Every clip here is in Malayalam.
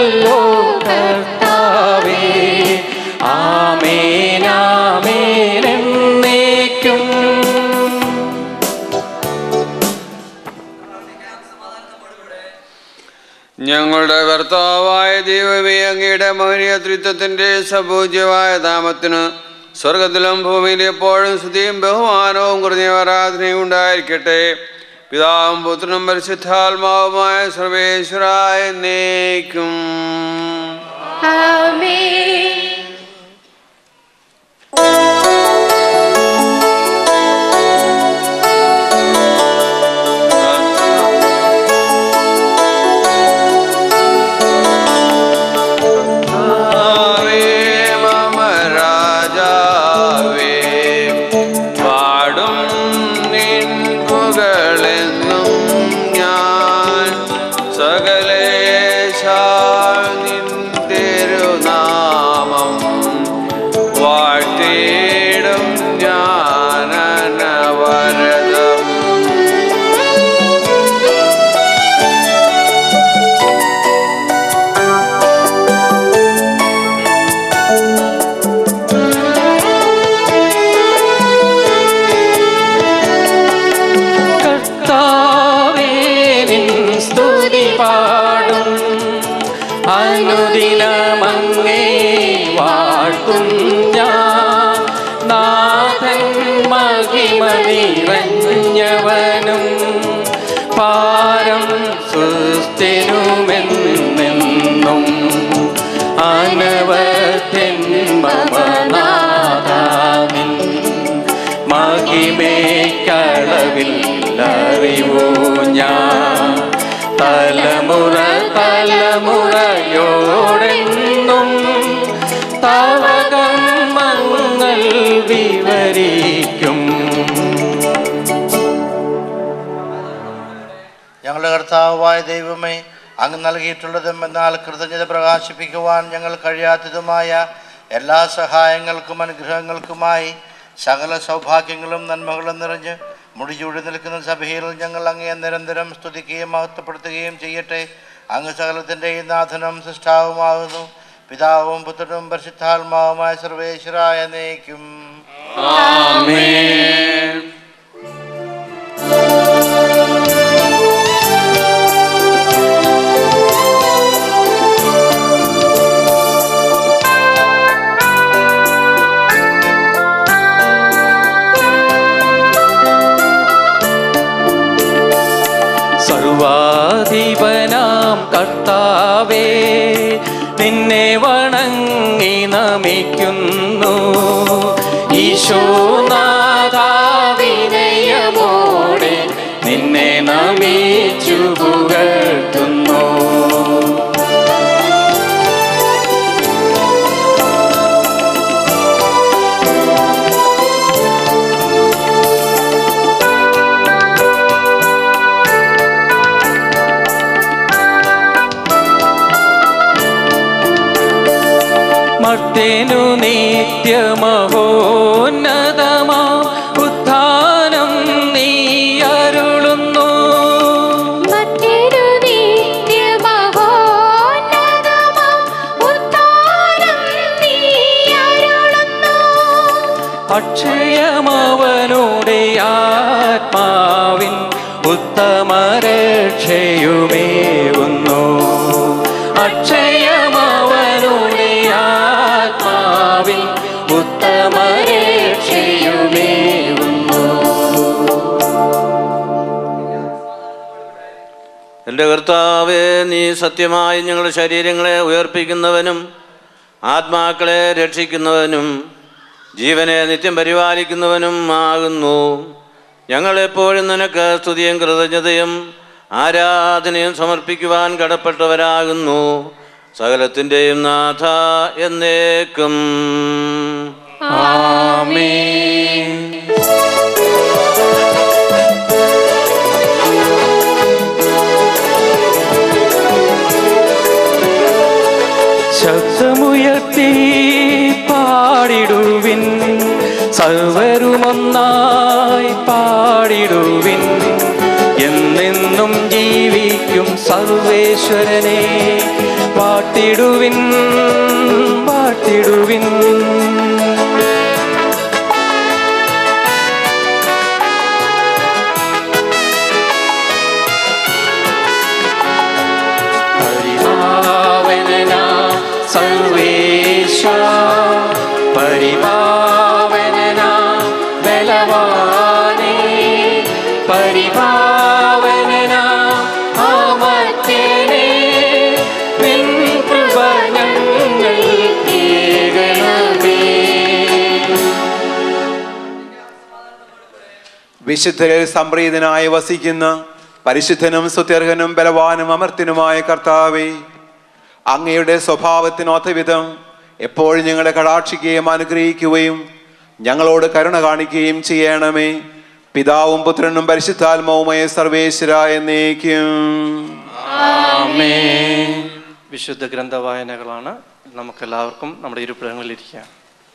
നല്ലോ കർത്താവേ ആമേനാമേനെന്നേക്കും ഞങ്ങളുടെ കർത്താവായ ദൈവമേ അങ്ങയുടെ മൗര്യ ത്രിത്വത്തിന്റെ സപൂജ്യമായ നാമത്തിന് സ്വർഗത്തിലും ഭൂമിയിലും എപ്പോഴും സ്തുതിയും ബഹുമാനവും കുറഞ്ഞ ആരാധനയും ഉണ്ടായിരിക്കട്ടെ പിതാവും പുത്രനും പരിശുദ്ധാത്മാവുമായ സർവേശ്വരായ എന്നേക്കും കർത്താവേ, മമ രാജാവേ, പാടും നിൻ പുകളെന്നും ഞാൻ സകലേശാൽ നിൻ തിരുനാമം വാഴ്ത്തിയിടും ഞാനനവരതം കർത്താവേ നിൻ സ്തുതി പാടും അനുദിനമങ്ങേ വാഴ്ത്തും ഞാൻ നാഥൻ മഹിമ നിറഞ്ഞവനും പാരം സുസ്ഥിനുമെന്നെന്നും അനവത്യൻ മമനാഥാനിൻ മഹിമേക്കളവിൽ അറിവൂ ഞാൻ തലമുറ തലമുറയോടെന്നും തവ കർമ്മങ്ങൾ വിവരിക്കും ഞങ്ങളുടെ കർത്താവായ ദൈവമേ അങ്ങ് നൽകിയിട്ടുള്ളതും എന്നാൽ കൃതജ്ഞത പ്രകാശിപ്പിക്കുവാൻ ഞങ്ങൾ കഴിയാത്തതുമായ എല്ലാ സഹായങ്ങൾക്കും അനുഗ്രഹങ്ങൾക്കുമായി സകല സൗഭാഗ്യങ്ങളും നന്മകളും നിറഞ്ഞ് മുടിചൂടി നിൽക്കുന്ന സഭയിൽ ഞങ്ങൾ അങ്ങയെ നിരന്തരം സ്തുതിക്കുകയും മഹത്വപ്പെടുത്തുകയും ചെയ്യട്ടെ അങ്ങ് സകലത്തിൻ്റെയും നാഥനും സൃഷ്ടാവുമാകുന്നു പിതാവും പുത്രനും പരിശുദ്ധാത്മാവുമായ സർവേശ്വരായ നയിക്കും ആമേൻ സർവാധിപനാം കർത്താവേ നിന്നെ വണങ്ങി നമിക്കുന്നു ഈശോനാഥാവിനയമോടെ നിന്നെ നമിച്ചു പുകഴ്ത്തുന്നു മർത്തേനു നിത്യമഹോന്നതമാ ഉത്ഥാനം നീ അരുളുന്നു മറ്റൊരു നിത്യമഹോന്നതമാം ഉദ്ധാനം നീ അരുളുന്നു. അക്ഷയമവനുടെ ആത്മാവിൻ ഉത്തമരക്ഷയുമേവുന്നു അക്ഷയമവനുടെ ആത്മാവിൻ ഉത്തമരക്ഷയുമേവുന്നു എൻ്റെ കർത്താവേ നീ സത്യമായി ഞങ്ങളുടെ ശരീരങ്ങളെ ഉയർപ്പിക്കുന്നവനും ആത്മാക്കളെ രക്ഷിക്കുന്നവനും ജീവനെ നിത്യം പരിപാലിക്കുന്നവനും ആകുന്നു ഞങ്ങളെപ്പോഴും നിനക്ക് സ്തുതിയും കൃതജ്ഞതയും ആരാധനയും സമർപ്പിക്കുവാൻ കടപ്പെട്ടവരാകുന്നു സകലത്തിൻ്റെയും നാഥ എന്നേക്കും ആമേൻ ശബ്ദമുയർത്തി പാടിടുവിൻ സർവരുമൊന്നായി പാടിടുവിൻ എന്നെന്നും ജീവിക്കും സർവേശ്വരനെ പാട്ടി വാഴ്ത്തിടുവിൻ വാഴ്ത്തിടുവിൻ പരിപാവനന സർവേശ പരിപാവനന ബലവാനേ പരിപാവനന ആമത്തേനേ നിൻ കൃപ ഞങ്ങൾ കേകണമേ വിശുദ്ധരിൽ സംപ്രീതനായി വസിക്കുന്ന പരിശുദ്ധനും സ്തുത്യർഹനും ബലവാനും അമർത്തിനുമായ കർത്താവേ അങ്ങയുടെ സ്വഭാവത്തിനൊത്ത വിധം എപ്പോഴും ഞങ്ങളെ കടാക്ഷിക്കുകയും അനുഗ്രഹിക്കുകയും ഞങ്ങളോട് കരുണ കാണിക്കുകയും ചെയ്യണമേ പിതാവും പുത്രനും പരിശുദ്ധാത്മാവുമായ സർവേശ്വര എന്നേക്കും വിശുദ്ധ ഗ്രന്ഥവായനകളാണ് നമുക്കെല്ലാവർക്കും നമ്മുടെ ഇരുപ്പിടങ്ങളിൽ ഇരിക്കാം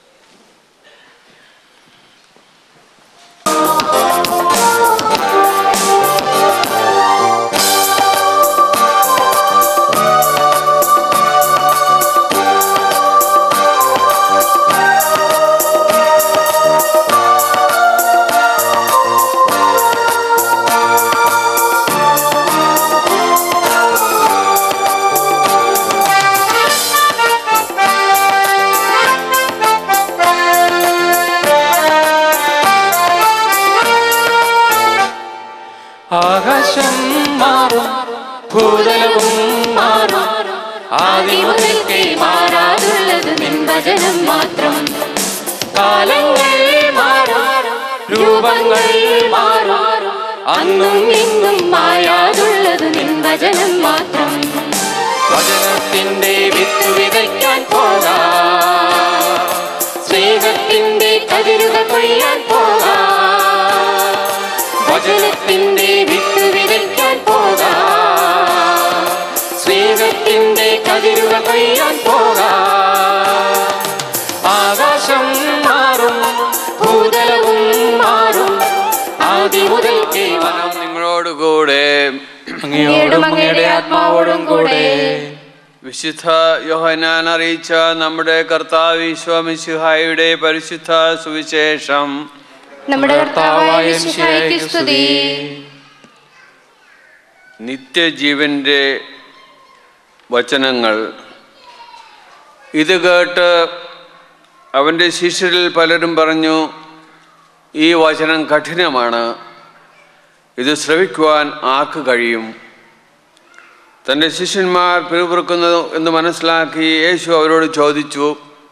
ആകാശം മാറും ഭൂതലവും മാറും ആദിമുതൽക്കേ മാറാതുള്ളത് നിൻ വചനം മാത്രം കാലങ്ങൾ മാറും രൂപങ്ങൾ മാറും അന്നും ഇന്നും മായാതുള്ളത് നിൻ വചനം മാത്രം വചനത്തിന്റെ വിത്ത് വിതയ്ക്കാൻ പോകാം സ്നേഹത്തിന്റെ കതിരുകൾ കൊയ്യാൻ പോകാം വചനത്തിന്റെ വിത്ത് വിതയ്ക്കാൻ പോകാം സ്നേഹത്തിന്റെ കതിരുകൾ കൊയ്യാൻ പോകാം ആകാശം മാറും ഭൂതലവും മാറും ആദ്യ മുതൽക്കേ വനം നിങ്ങളോടുകൂടെ അങ്ങയോടും അങ്ങയുടെ ആത്മാവോടും കൂടെ വിശുദ്ധ യോഹനാൻ അറിയിച്ച നമ്മുടെ കർത്താവ് ഈശോമിശിഹായുടെ പരിശുദ്ധ സുവിശേഷം നമ്മുടെ കർത്താവായ മിശിഹായ്ക്ക് സ്തുതി നിത്യജീവന്റെ വചനങ്ങൾ ഇത് കേട്ട് അവൻ്റെ ശിഷ്യരിൽ പലരും പറഞ്ഞു ഈ വചനം കഠിനമാണ് ഇത് ശ്രവിക്കുവാൻ ആർക്ക് കഴിയും തൻ്റെ ശിഷ്യന്മാർ പിറുപിറുക്കുന്നു എന്ന് മനസ്സിലാക്കി യേശു അവരോട് ചോദിച്ചു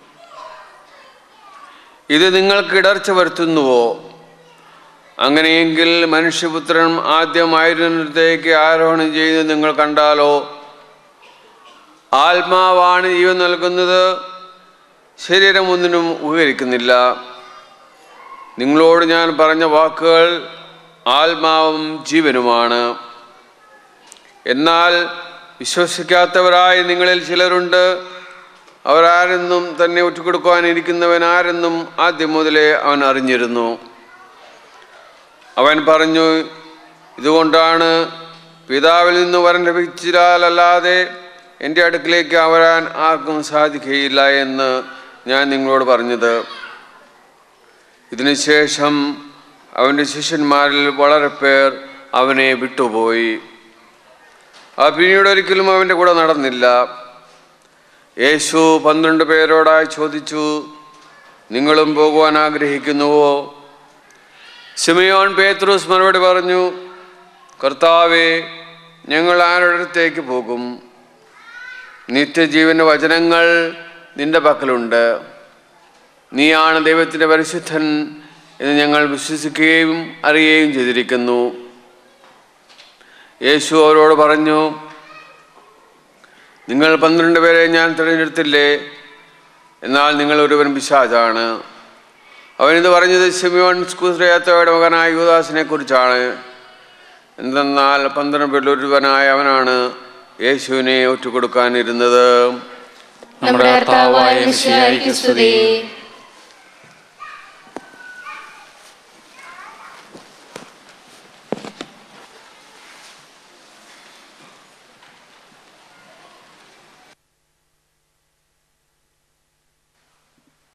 ഇത് നിങ്ങൾക്ക് ഇടർച്ച വരുത്തുന്നുവോ അങ്ങനെയെങ്കിൽ മനുഷ്യപുത്രൻ ആദ്യമായിരുന്നിടത്തേക്ക് ആരോഹണം ചെയ്ത് നിങ്ങൾ കണ്ടാലോ ആത്മാവാണ് ജീവൻ നൽകുന്നത് ശരീരം ഒന്നിനും ഉപകരിക്കുന്നില്ല നിങ്ങളോട് ഞാൻ പറഞ്ഞ വാക്കുകൾ ആത്മാവും ജീവനുമാണ് എന്നാൽ വിശ്വസിക്കാത്തവരായ നിങ്ങളിൽ ചിലരുണ്ട് അവരാരെന്നും തന്നെ ഒറ്റുകൊടുക്കുവാൻ ഇരിക്കുന്നവൻ ആരെന്നും ആദ്യം മുതലേ അവൻ അറിഞ്ഞിരുന്നു അവൻ പറഞ്ഞു ഇതുകൊണ്ടാണ് പിതാവിൽ നിന്ന് വരം ലഭിച്ചാലല്ലാതെ എൻ്റെ അടുക്കിലേക്ക് വരാൻ ആർക്കും സാധിക്കുകയില്ല എന്ന് ഞാൻ നിങ്ങളോട് പറഞ്ഞത് ഇതിനുശേഷം അവൻ്റെ ശിഷ്യന്മാരിൽ വളരെ പേർ അവനെ വിട്ടുപോയി ആ പിന്നീട് ഒരിക്കലും അവൻ്റെ കൂടെ നടന്നില്ല യേശു പന്ത്രണ്ട് പേരോടായി ചോദിച്ചു നിങ്ങളും പോകുവാൻ ആഗ്രഹിക്കുന്നുവോ സിമിയോൻ പേത്രൂസ് മറുപടി പറഞ്ഞു കർത്താവെ ഞങ്ങൾ ആരുടെ അടുത്തേക്ക് പോകും നിത്യജീവൻ്റെ വചനങ്ങൾ നിന്റെ പക്കലുണ്ട് നീയാണ് ദൈവത്തിൻ്റെ പരിശുദ്ധൻ എന്ന് ഞങ്ങൾ വിശ്വസിക്കുകയും അറിയുകയും ചെയ്തിരിക്കുന്നു യേശു അവരോട് പറഞ്ഞു നിങ്ങൾ പന്ത്രണ്ട് പേരെ ഞാൻ തിരഞ്ഞെടുത്തില്ലേ എന്നാൽ നിങ്ങൾ ഒരുവൻ പിശാചാണ് അവനിത് പറഞ്ഞത് സിമിയോൻ സ്കൂസ്രയാത്തയുടെ മകനായ യുവദാസിനെ കുറിച്ചാണ് എന്തെന്നാൽ പന്ത്രണ്ട് പേരിൽ ഒരുവനായ അവനാണ് യേശുവിനെ ഒറ്റുകൊടുക്കാനിരുന്നത് നമ്മുടെ കർത്താവായ മിശിഹായ്ക്ക് സ്തുതി